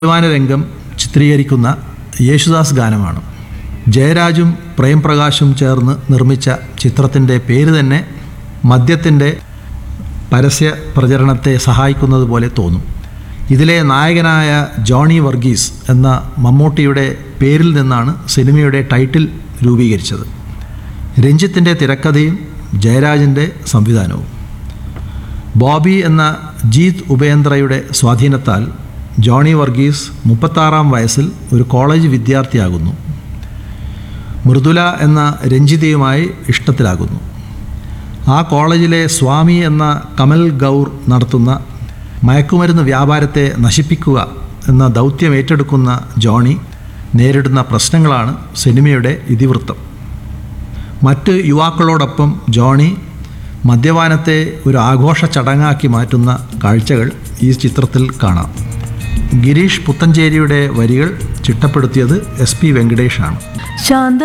അഭിമാന രംഗം ചിത്രീകരിക്കുന്ന യേശുദാസ് ഗാനമാണ് ജയരാജും പ്രേംപ്രകാശും ചേർന്ന് നിർമ്മിച്ച ചിത്രത്തിൻ്റെ പേര് തന്നെ മദ്യത്തിൻ്റെ പരസ്യ പ്രചരണത്തെ സഹായിക്കുന്നത് പോലെ തോന്നും ഇതിലെ നായകനായ ജോണി വർഗീസ് എന്ന മമ്മൂട്ടിയുടെ പേരിൽ നിന്നാണ് സിനിമയുടെ ടൈറ്റിൽ രൂപീകരിച്ചത് രഞ്ജിത്തിൻ്റെ തിരക്കഥയും ജയരാജിൻ്റെ സംവിധാനവും ബോബി എന്ന ജീത് ഉപേന്ദ്രയുടെ സ്വാധീനത്താൽ ജോണി വർഗീസ് മുപ്പത്താറാം വയസ്സിൽ ഒരു കോളേജ് വിദ്യാർത്ഥിയാകുന്നു മൃദുല എന്ന രഞ്ജിതയുമായി ഇഷ്ടത്തിലാകുന്നു ആ കോളേജിലെ സ്വാമി എന്ന കമൽ ഗൗർ നടത്തുന്ന മയക്കുമരുന്ന് വ്യാപാരത്തെ നശിപ്പിക്കുക എന്ന ദൗത്യം ഏറ്റെടുക്കുന്ന ജോണി നേരിടുന്ന പ്രശ്നങ്ങളാണ് സിനിമയുടെ ഇതിവൃത്തം മറ്റ് യുവാക്കളോടൊപ്പം ജോണി മദ്യപാനത്തെ ഒരു ആഘോഷ ചടങ്ങാക്കി മാറ്റുന്ന കാഴ്ചകൾ ഈ ചിത്രത്തിൽ കാണാം ഗിരീഷ് പുത്തഞ്ചേരിയുടെ വരികൾ ചിട്ടപ്പെടുത്തിയത് എസ് പി വെങ്കടേഷാണ് ശാന്ത